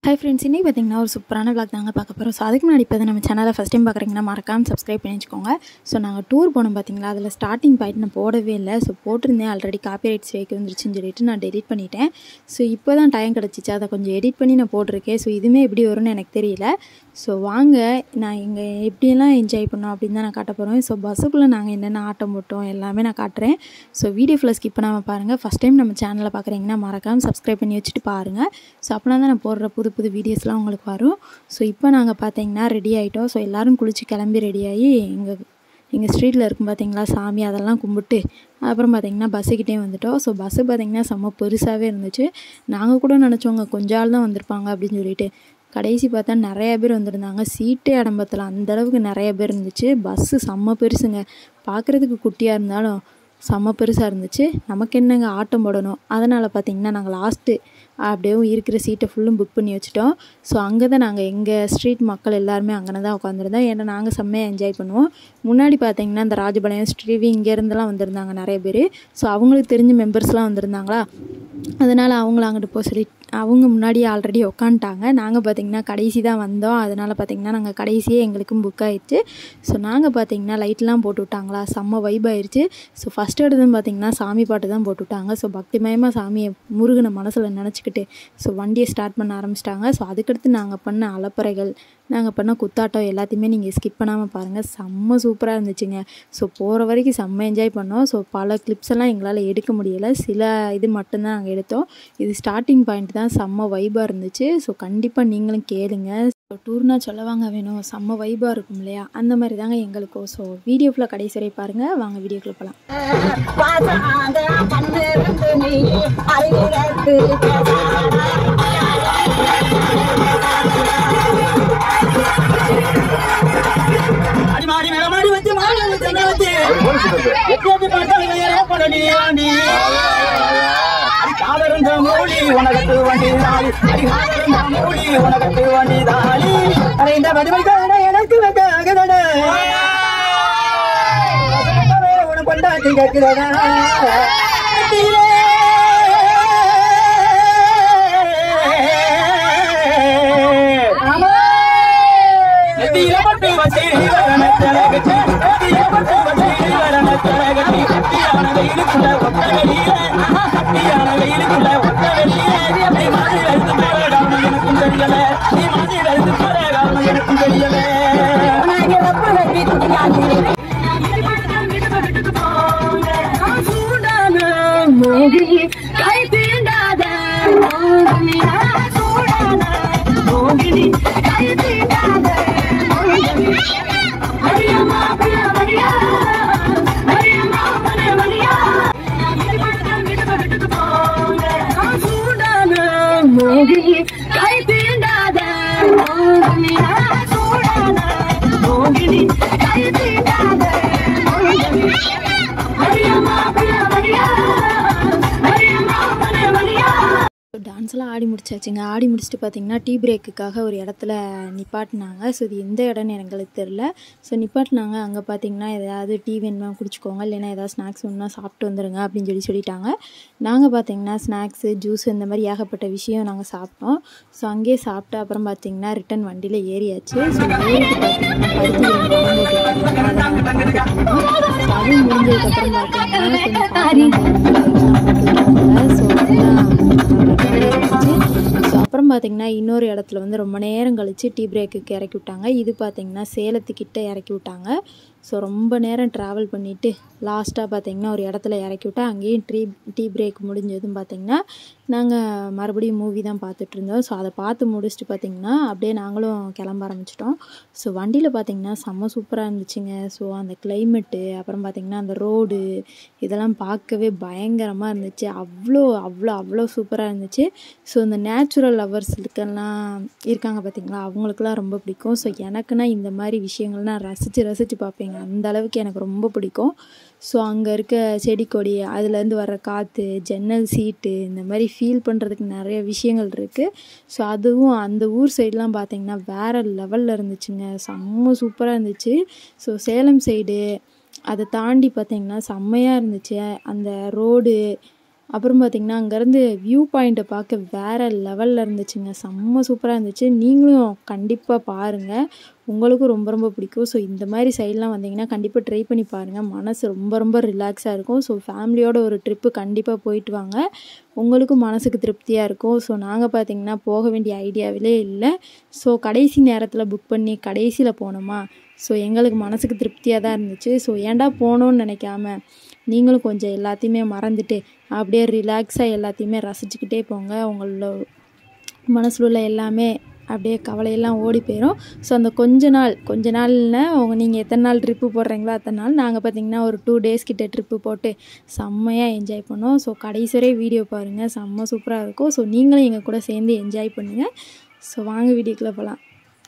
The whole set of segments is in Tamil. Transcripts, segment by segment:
ஹாய் ஃப்ரெண்ட்ஸ் இன்றைக்கி பார்த்தீங்கன்னா ஒரு சூப்பரான vlog தாங்க பார்க்க போகிறோம் ஸோ அதுக்கு முன்னாடி இப்போ நம்ம சேனலை ஃபஸ்ட் டைம் பார்க்குறீங்கன்னா மறக்காம சப்ஸ்கிரைப் பண்ணி வச்சுக்கோங்க ஸோ நாங்கள் டூர் போனோம் பார்த்தீங்களா அதில் ஸ்டார்டிங் பாயிண்ட் நான் போடவே இல்லை ஸோ போட்டிருந்தேன் ஆல்ரெடி காப்பி ரைட்ஸ் ஸ்ட்ரைக் வந்துருச்சுன்னு சொல்லிட்டு நான் டெலிட் பண்ணிட்டேன் ஸோ இப்போ தான் டைம் கிடச்சிச்சு அதை கொஞ்சம் எடிட் பண்ணி நான் போட்டிருக்கேன் ஸோ இதுவுமே எப்படி வரும்னு எனக்கு தெரியல ஸோ வாங்க நான் இங்கே எப்படியெல்லாம் என்ஜாய் பண்ணோம் அப்படின்னு தான் நான் காட்ட போகிறேன் ஸோ பஸ்ஸுக்குள்ளே நாங்கள் என்னென்ன ஆட்டம் போட்டோம் எல்லாமே நான் காட்டுறேன் ஸோ வீடியோ ஃபுல்லாக ஸ்கிப் பண்ணாமல் பாருங்கள் ஃபஸ்ட் டைம் நம்ம சேனலை பார்க்குறீங்கன்னா மறக்காமல் சப்ஸ்கிரைப் பண்ணி வச்சுட்டு பாருங்கள் ஸோ அப்படின்னா தான் நான் போடுற புது புது வீடியோஸ்லாம் உங்களுக்கு வரும் ஸோ இப்போ நாங்கள் பார்த்தீங்கன்னா ரெடி ஆகிட்டோம் ஸோ எல்லோரும் குளிச்சு கிளம்பி ரெடியாகி எங்கள் எங்கள் ஸ்ட்ரீட்டில் இருக்கும் பார்த்தீங்களா சாமி அதெல்லாம் கும்பிட்டு அப்புறம் பார்த்தீங்கன்னா பஸ்ஸுக்கிட்டே வந்துட்டோம் ஸோ பஸ்ஸு பார்த்தீங்கன்னா செம்ம பெருசாகவே இருந்துச்சு நாங்கள் கூட நினச்சோங்க கொஞ்ச ஆள் தான் வந்திருப்பாங்க அப்படின்னு சொல்லிட்டு கடைசி பார்த்தா நிறைய பேர் வந்திருந்தாங்க சீட்டே இடம்பத்தில் அந்தளவுக்கு நிறைய பேர் இருந்துச்சு பஸ்ஸு செம்ம பெருசுங்க பார்க்குறதுக்கு குட்டியாக இருந்தாலும் செம்ம பெருசாக இருந்துச்சு நமக்கு என்னங்க ஆட்டம் போடணும் அதனால் பார்த்தீங்கன்னா நாங்கள் லாஸ்ட்டு அப்படியே இருக்கிற சீட்டை ஃபுல்லும் புக் பண்ணி வச்சுட்டோம் ஸோ அங்கே தான் நாங்கள் எங்கள் ஸ்ட்ரீட் மக்கள் எல்லாருமே அங்கே தான் உட்காந்துருந்தோம் ஏன்னா நாங்கள் செம்மையாக என்ஜாய் பண்ணுவோம் முன்னாடி பார்த்தீங்கன்னா இந்த ராஜபாளையம் ஸ்ரீவி இங்கேருந்துலாம் வந்திருந்தாங்க நிறைய பேர் ஸோ அவங்களுக்கு தெரிஞ்ச மெம்பர்ஸ்லாம் வந்திருந்தாங்களா அதனால் அவங்கள அங்கிட்டு போக சொல்லி அவங்க முன்னாடியே ஆல்ரெடி உக்காந்துட்டாங்க நாங்கள் பார்த்தீங்கன்னா கடைசி தான் வந்தோம் அதனால் பார்த்தீங்கன்னா நாங்கள் கடைசியே எங்களுக்கும் புக் ஆயிடுச்சு ஸோ நாங்கள் பார்த்தீங்கன்னா லைட்லாம் போட்டு விட்டாங்களா செம்ம வைப் ஆயிடுச்சு ஸோ ஃபஸ்ட் எடுத்துன்னு பார்த்தீங்கன்னா சாமி பாட்டு தான் போட்டு விட்டாங்க ஸோ பக்திமயமாக சாமியை முருகனை மனசில் நினச்சிக்கிட்டு ஸோ வண்டியை ஸ்டார்ட் பண்ண ஆரம்பிச்சிட்டாங்க ஸோ அதுக்கடுத்து நாங்கள் பண்ண அலப்பறைகள் நாங்கள் பண்ண குத்தாட்டம் எல்லாத்தையுமே நீங்கள் ஸ்கிப் பண்ணாமல் பாருங்கள் செம்ம சூப்பராக இருந்துச்சுங்க ஸோ போகிற வரைக்கும் செம்ம என்ஜாய் பண்ணோம் ஸோ பல கிளிப்ஸ் எல்லாம் எங்களால் எடுக்க முடியலை சில இது மட்டும்தான் நாங்கள் எடுத்தோம் இது ஸ்டார்டிங் பாயிண்ட் தான் செம்ம வைபாக இருந்துச்சு ஸோ கண்டிப்பாக நீங்களும் கேளுங்க ஸோ டூர்னா சொல்லவாங்க வேணும் செம்ம வைபாக இருக்கும் இல்லையா அந்த மாதிரி தாங்க எங்களுக்கும் ஸோ வீடியோ ஃபுல்லாக கடைசி வரை பாருங்கள் வாங்க வீடியோக்குள்ளே போகலாம் பாசாத கண்ணிருந்து நீ அறிவிறக்கு அடி மாடி மேல மாடி வச்சு மாடி வச்சு மேல வச்சு எட்டி எட்டி பார்த்தா வேற படடி ஆண்டி அடி காதருந்த மூடி உனக்கு வண்டி தாலி அடி காதருந்த மூடி உனக்கு வண்டி தாலி அட இந்த பதி மணிக்கான எனக்கு வைக்க அகதட உனக்கு கொண்டாட்டி கேட்கிறதா நெத்தியில பட்டு வச்சு வரணத்தலகட்டி நெத்தியில பட்டு வச்சு வரணத்தலகட்டி கட்டியான வெயிலுக்குள்ள ஒத்த வெளியில கட்டியான வெயிலுக்குள்ள ஒத்த வெளியில நீ மாதிரி எழுந்து போற காரணம் எனக்கும் தெரியல நீ மாதிரி எழுந்து போற காரணம் எனக்கும் தெரியல உனக்கு ரப்பு வெட்டி துணியாச்சு மோகி கை தீண்டாத மோகினி சூடான மோகினி கை தீண்டாத மோகினி மரியாமா பிரியா மரியா மரியாமா மரியா மரியா சூடான மோகி கை தீண்டாத மோகினி சூடான மோகினி கை தீண்டாத மோகினி மரியாமா பிரியா மரியா மரியாமா மரியா மரியா ஸோ டான்ஸ்லாம் ஆடி முடிச்சாச்சுங்க ஆடி முடிச்சுட்டு பார்த்தீங்கன்னா டீ பிரேக்குக்காக ஒரு இடத்துல நிப்பாட்டினாங்க ஸோ இது எந்த இடம்னு எங்களுக்கு தெரில ஸோ நிப்பாட்டினாங்க அங்கே பார்த்தீங்கன்னா எதாவது டீ வேணுமா குடிச்சிக்கோங்க இல்லைன்னா ஏதாவது ஸ்நாக்ஸ் வேணும்னா சாப்பிட்டு வந்துடுங்க அப்படின்னு சொல்லி சொல்லிட்டாங்க நாங்கள் பார்த்தீங்கன்னா ஸ்நாக்ஸு ஜூஸ் இந்த மாதிரி ஏகப்பட்ட விஷயம் நாங்கள் சாப்பிட்டோம் ஸோ அங்கேயே சாப்பிட்டு அப்புறம் பார்த்தீங்கன்னா ரிட்டன் வண்டியில் ஏறியாச்சு ஸோ ஏறிட்டு பார்த்தீங்கன்னா பருத்தி விருந்து படம் போட்டுருக்காங்க. அதை நாங்கள் பார்த்துட்டு இருந்தோம். ஸோ அதுவும் முடிஞ்சதுக்கப்புறம் பார்த்தீங்கன்னா கொஞ்சம் ஸோ ஸோ அப்புறம் பார்த்தீங்கன்னா இன்னொரு இடத்துல வந்து ரொம்ப நேரம் கழித்து டீ பிரேக்குக்கு இறக்கி விட்டாங்க இது பார்த்தீங்கன்னா சேலத்துக்கிட்ட இறக்கி விட்டாங்க ஸோ ரொம்ப நேரம் ட்ராவல் பண்ணிவிட்டு லாஸ்ட்டாக பார்த்தீங்கன்னா ஒரு இடத்துல இறக்கி விட்டா அங்கேயும் டீ டீ பிரேக் முடிஞ்சதும் பார்த்தீங்கன்னா நாங்கள் மறுபடியும் மூவி தான் பார்த்துட்டு இருந்தோம் ஸோ அதை பார்த்து முடிச்சுட்டு பார்த்தீங்கன்னா அப்படியே நாங்களும் கிளம்ப ஆரம்பிச்சிட்டோம் ஸோ வண்டியில் பார்த்தீங்கன்னா செம்ம சூப்பராக இருந்துச்சுங்க ஸோ அந்த கிளைமேட்டு அப்புறம் பார்த்தீங்கன்னா அந்த ரோடு இதெல்லாம் பார்க்கவே பயங்கரமாக இருந்துச்சு அவ்வளோ அவ்வளோ அவ்வளோ சூப்பராக இருந்துச்சு ஸோ இந்த நேச்சுரல் லவர்ஸுக்கெல்லாம் இருக்காங்க பார்த்தீங்களா அவங்களுக்குலாம் ரொம்ப பிடிக்கும் ஸோ எனக்குன்னா இந்த மாதிரி விஷயங்கள் நான் ரசித்து ரசித்து பார்ப்பேங்க அந்த அளவுக்கு எனக்கு ரொம்ப பிடிக்கும் ஸோ அங்கே இருக்க செடி கொடி அதுலேருந்து வர காற்று ஜன்னல் சீட்டு இந்த மாதிரி ஃபீல் பண்ணுறதுக்கு நிறைய விஷயங்கள் இருக்குது ஸோ அதுவும் அந்த ஊர் சைட்லாம் பார்த்தீங்கன்னா வேறு லெவலில் இருந்துச்சுங்க செம்ம சூப்பராக இருந்துச்சு ஸோ சேலம் சைடு அதை தாண்டி பார்த்தீங்கன்னா செம்மையாக இருந்துச்சு அந்த ரோடு அப்புறம் பார்த்திங்கன்னா அங்கேருந்து வியூ பாயிண்ட்டை பார்க்க வேறு லெவலில் இருந்துச்சுங்க செம்ம சூப்பராக இருந்துச்சு நீங்களும் கண்டிப்பாக பாருங்கள் உங்களுக்கும் ரொம்ப ரொம்ப பிடிக்கும் ஸோ இந்த மாதிரி சைட்லாம் வந்தீங்கன்னா கண்டிப்பாக ட்ரை பண்ணி பாருங்கள் மனசு ரொம்ப ரொம்ப ரிலாக்ஸாக இருக்கும் ஸோ ஃபேமிலியோட ஒரு ட்ரிப்பு கண்டிப்பாக போயிட்டு வாங்க உங்களுக்கும் மனசுக்கு திருப்தியாக இருக்கும் ஸோ நாங்கள் பார்த்தீங்கன்னா போக வேண்டிய ஐடியாவிலே இல்லை ஸோ கடைசி நேரத்தில் புக் பண்ணி கடைசியில் போனோமா ஸோ எங்களுக்கு மனசுக்கு திருப்தியாக தான் இருந்துச்சு ஸோ ஏன்டா போகணுன்னு நினைக்காம நீங்களும் கொஞ்சம் எல்லாத்தையுமே மறந்துட்டு அப்படியே ரிலாக்ஸாக எல்லாத்தையுமே ரசிச்சுக்கிட்டே போங்க உங்களோட மனசில் உள்ள எல்லாமே அப்படியே கவலையெல்லாம் ஓடி போயிடும் ஸோ அந்த கொஞ்ச நாள் கொஞ்ச நாள்னா உங்கள் நீங்கள் எத்தனை நாள் ட்ரிப்பு போடுறீங்களோ அத்தனை நாள் நாங்கள் பார்த்தீங்கன்னா ஒரு டூ டேஸ் கிட்ட ட்ரிப்பு போட்டு செம்மையாக என்ஜாய் பண்ணோம் ஸோ கடைசி வரை வீடியோ பாருங்கள் செம்ம சூப்பராக இருக்கும் ஸோ நீங்களும் எங்கள் கூட சேர்ந்து என்ஜாய் பண்ணுங்கள் ஸோ வாங்க வீடியோக்குள்ளே போகலாம்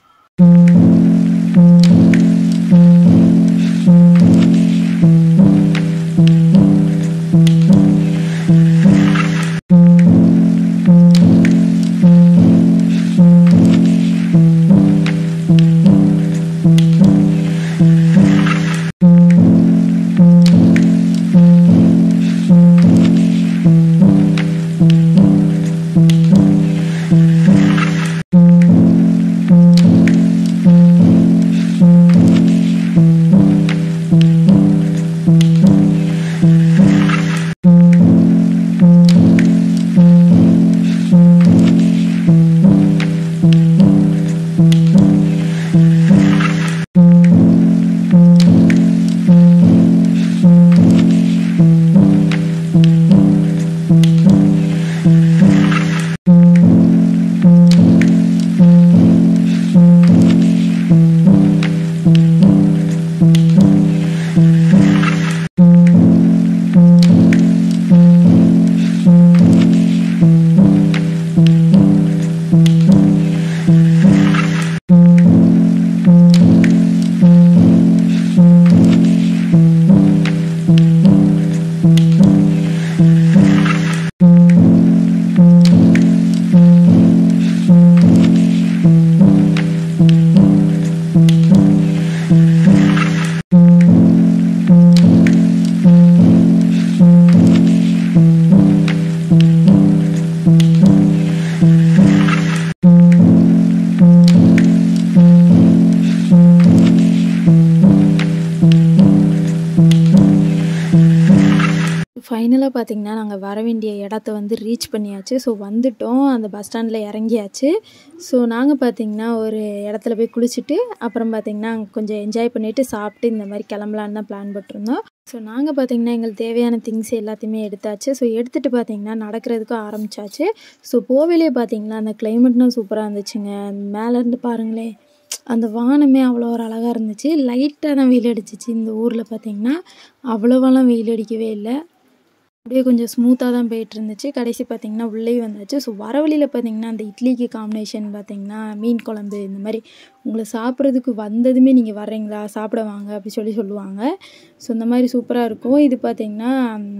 ஃபைனலாக பார்த்தீங்கன்னா நாங்கள் வர வேண்டிய இடத்த வந்து ரீச் பண்ணியாச்சு ஸோ வந்துட்டோம் அந்த பஸ் ஸ்டாண்டில் இறங்கியாச்சு ஸோ நாங்கள் பார்த்தீங்கன்னா ஒரு இடத்துல போய் குளிச்சுட்டு அப்புறம் பார்த்தீங்கன்னா அங்கே கொஞ்சம் என்ஜாய் பண்ணிவிட்டு சாப்பிட்டு இந்த மாதிரி கிளம்பலான்னு தான் பிளான் போட்டிருந்தோம் ஸோ நாங்கள் பார்த்தீங்கன்னா எங்களுக்கு தேவையான திங்ஸ் எல்லாத்தையுமே எடுத்தாச்சு ஸோ எடுத்துகிட்டு பார்த்தீங்கன்னா நடக்கிறதுக்கும் ஆரம்பிச்சாச்சு ஸோ போவேலே பார்த்தீங்கன்னா அந்த கிளைமேட்லாம் சூப்பராக இருந்துச்சுங்க மேலேருந்து பாருங்களேன் அந்த வானமே அவ்வளோ ஒரு அழகாக இருந்துச்சு லைட்டாக தான் வெயில் அடிச்சிச்சு இந்த ஊரில் பார்த்தீங்கன்னா அவ்வளோவெல்லாம் வெயில் அடிக்கவே இல்லை அப்படியே கொஞ்சம் ஸ்மூத்தாக தான் போயிட்டு இருந்துச்சு கடைசி பார்த்திங்கன்னா உள்ளே வந்தாச்சு ஸோ வர வழியில் பார்த்திங்கன்னா அந்த இட்லிக்கு காம்பினேஷன் பார்த்திங்கன்னா மீன் குழம்பு இந்த மாதிரி உங்களை சாப்பிட்றதுக்கு வந்ததுமே நீங்கள் வர்றீங்களா சாப்பிட வாங்க அப்படி சொல்லி சொல்லுவாங்க ஸோ இந்த மாதிரி சூப்பராக இருக்கும் இது பார்த்திங்கன்னா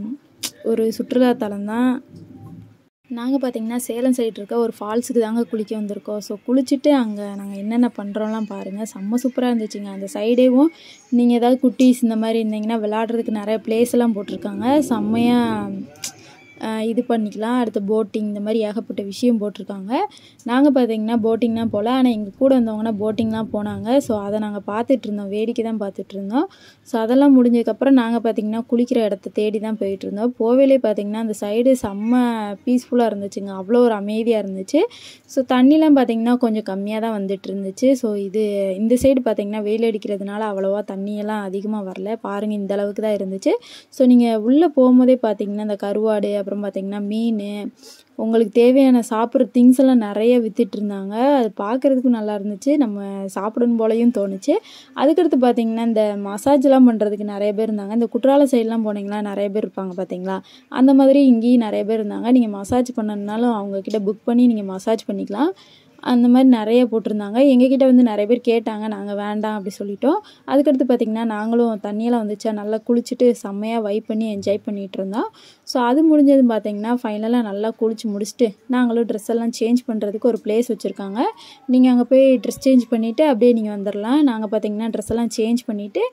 ஒரு சுற்றுலாத்தலம் தான் நாங்கள் பார்த்தீங்கன்னா சேலம் சைடு இருக்க ஒரு ஃபால்ஸுக்கு தாங்க குளிக்க வந்திருக்கோம் ஸோ குளிச்சுட்டு அங்கே நாங்கள் என்னென்ன பண்ணுறோம்லாம் பாருங்கள் செம்ம சூப்பராக இருந்துச்சுங்க அந்த சைடேவும் நீங்கள் ஏதாவது குட்டீஸ் இந்த மாதிரி இருந்தீங்கன்னா விளாட்றதுக்கு நிறைய பிளேஸ் எல்லாம் போட்டிருக்காங்க செம்மையாக இது பண்ணிக்கலாம் அடுத்து போட்டிங் இந்த மாதிரி ஏகப்பட்ட விஷயம் போட்டிருக்காங்க நாங்கள் பார்த்தீங்கன்னா போட்டிங்லாம் போகல ஆனால் எங்கள் கூட வந்தவங்கன்னா போட்டிங்லாம் போனாங்க ஸோ அதை நாங்கள் பார்த்துட்டு இருந்தோம் வேடிக்கை தான் பார்த்துட்டு இருந்தோம் ஸோ அதெல்லாம் முடிஞ்சதுக்கப்புறம் நாங்கள் பார்த்தீங்கன்னா குளிக்கிற இடத்த தேடி தான் போயிட்டு இருந்தோம் போவேலே பார்த்தீங்கன்னா அந்த சைடு செம்ம பீஸ்ஃபுல்லாக இருந்துச்சுங்க அவ்வளோ ஒரு அமைதியாக இருந்துச்சு ஸோ தண்ணிலாம் பார்த்தீங்கன்னா கொஞ்சம் கம்மியாக தான் வந்துட்டு இருந்துச்சு ஸோ இது இந்த சைடு பார்த்தீங்கன்னா வெயில் அடிக்கிறதுனால அவ்வளோவா தண்ணியெல்லாம் அதிகமாக வரல பாருங்கள் இந்த அளவுக்கு தான் இருந்துச்சு ஸோ நீங்கள் உள்ளே போகும்போதே பார்த்தீங்கன்னா இந்த கருவாடு அப்புறம் பார்த்தீங்கன்னா மீன் உங்களுக்கு தேவையான சாப்பிட்ற திங்ஸ் எல்லாம் நிறைய வித்துட்டு இருந்தாங்க அது பார்க்குறதுக்கும் நல்லா இருந்துச்சு நம்ம சாப்பிடணும் போலையும் தோணுச்சு அதுக்கடுத்து பார்த்தீங்கன்னா இந்த மசாஜ்லாம் பண்ணுறதுக்கு நிறைய பேர் இருந்தாங்க இந்த குற்றால சைட்லாம் போனீங்களா நிறைய பேர் இருப்பாங்க பார்த்தீங்களா அந்த மாதிரி இங்கேயும் நிறைய பேர் இருந்தாங்க நீங்கள் மசாஜ் பண்ணணுனாலும் அவங்கக்கிட்ட புக் பண்ணி நீங்கள் மசாஜ் பண்ணிக்கலாம் அந்த மாதிரி நிறைய போட்டிருந்தாங்க எங்ககிட்ட வந்து நிறைய பேர் கேட்டாங்க நாங்கள் வேண்டாம் அப்படி சொல்லிட்டோம் அதுக்கடுத்து பார்த்திங்கன்னா நாங்களும் தண்ணியெல்லாம் வந்துச்சா நல்லா குளிச்சுட்டு செம்மையாக வைப் பண்ணி என்ஜாய் பண்ணிகிட்டு இருந்தோம் ஸோ அது முடிஞ்சது பார்த்திங்கன்னா ஃபைனலாக நல்லா குளிச்சு முடிச்சுட்டு நாங்களும் ட்ரெஸ் எல்லாம் சேஞ்ச் பண்ணுறதுக்கு ஒரு பிளேஸ் வச்சுருக்காங்க நீங்கள் அங்கே போய் ட்ரெஸ் சேஞ்ச் பண்ணிவிட்டு அப்படியே நீங்கள் வந்துடலாம் நாங்கள் பார்த்திங்கன்னா ட்ரெஸ் எல்லாம் சேஞ்ச் பண்ணிவிட்டு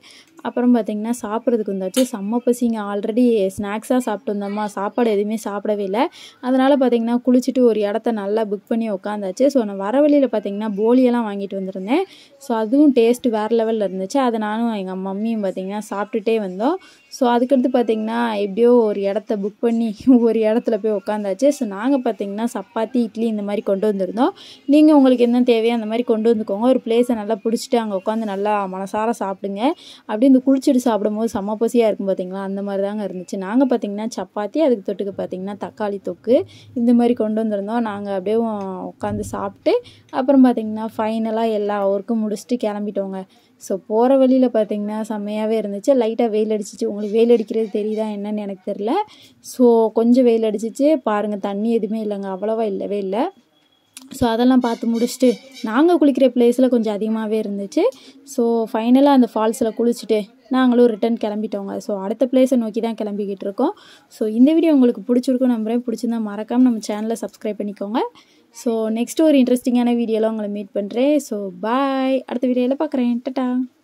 அப்புறம் பார்த்திங்கன்னா சாப்பிட்றதுக்கு வந்தாச்சு செம்ம பசிங்க ஆல்ரெடி ஸ்நாக்ஸாக சாப்பிட்டு வந்தோமா சாப்பாடு எதுவுமே சாப்பிடவே இல்லை அதனால் பார்த்திங்கன்னா குளிச்சுட்டு ஒரு இடத்த நல்லா புக் பண்ணி உட்காந்தாச்சு ஸோ நான் வர வழியில் பார்த்திங்கன்னா போலியெல்லாம் வாங்கிட்டு வந்திருந்தேன் ஸோ அதுவும் டேஸ்ட் வேறு லெவலில் இருந்துச்சு அதை நானும் எங்கள் மம்மியும் பார்த்திங்கன்னா சாப்பிட்டுட்டே வந்தோம் ஸோ அதுக்கடுத்து பார்த்திங்கன்னா எப்படியோ ஒரு இடத்த புக் பண்ணி ஒரு இடத்துல போய் உட்காந்தாச்சு ஸோ நாங்கள் பார்த்திங்கன்னா சப்பாத்தி இட்லி இந்த மாதிரி கொண்டு வந்திருந்தோம் நீங்கள் உங்களுக்கு என்ன தேவையோ அந்த மாதிரி கொண்டு வந்துக்கோங்க ஒரு பிளேஸை நல்லா பிடிச்சிட்டு அங்கே உட்காந்து நல்லா மனசார சாப்பிடுங்க அப்படியே இந்த குளிச்சுட்டு சாப்பிடும்போது செம்ம பசியாக இருக்கும் பார்த்தீங்களா அந்த மாதிரி தாங்க இருந்துச்சு நாங்கள் பார்த்திங்கன்னா சப்பாத்தி அதுக்கு தொட்டுக்கு பார்த்திங்கன்னா தக்காளி தொக்கு இந்த மாதிரி கொண்டு வந்திருந்தோம் நாங்கள் அப்படியே உட்காந்து சாப்பிட்டு அப்புறம் பார்த்திங்கன்னா ஃபைனலாக எல்லா ஒர்க்கும் முடிச்சுட்டு கிளம்பிட்டோங்க ஸோ போகிற வழியில் பார்த்திங்கன்னா செம்மையாகவே இருந்துச்சு லைட்டாக வெயில் அடிச்சிச்சு உங்களுக்கு வெயில் அடிக்கிறது தெரியுதா என்னன்னு எனக்கு தெரில ஸோ கொஞ்சம் வெயில் அடிச்சிச்சு பாருங்கள் தண்ணி எதுவுமே இல்லைங்க அவ்வளோவா இல்லவே இல்லை ஸோ அதெல்லாம் பார்த்து முடிச்சுட்டு நாங்கள் குளிக்கிற பிளேஸில் கொஞ்சம் அதிகமாகவே இருந்துச்சு ஸோ ஃபைனலாக அந்த ஃபால்ஸில் குளிச்சுட்டு நாங்களும் ரிட்டன் கிளம்பிட்டோங்க ஸோ அடுத்த பிளேஸை நோக்கி தான் கிளம்பிக்கிட்டு இருக்கோம் ஸோ இந்த வீடியோ உங்களுக்கு பிடிச்சிருக்கும் நம்புறேன் பிடிச்சிருந்தா மறக்காமல் நம்ம சேனலை சப்ஸ்கிரைப் பண்ணிக்கோங்க ஸோ நெக்ஸ்ட் ஒரு இன்ட்ரெஸ்டிங்கான வீடியோவில் உங்களை மீட் பண்ணுறேன் ஸோ பாய் அடுத்த வீடியோவில் பார்க்குறேன் டட்டா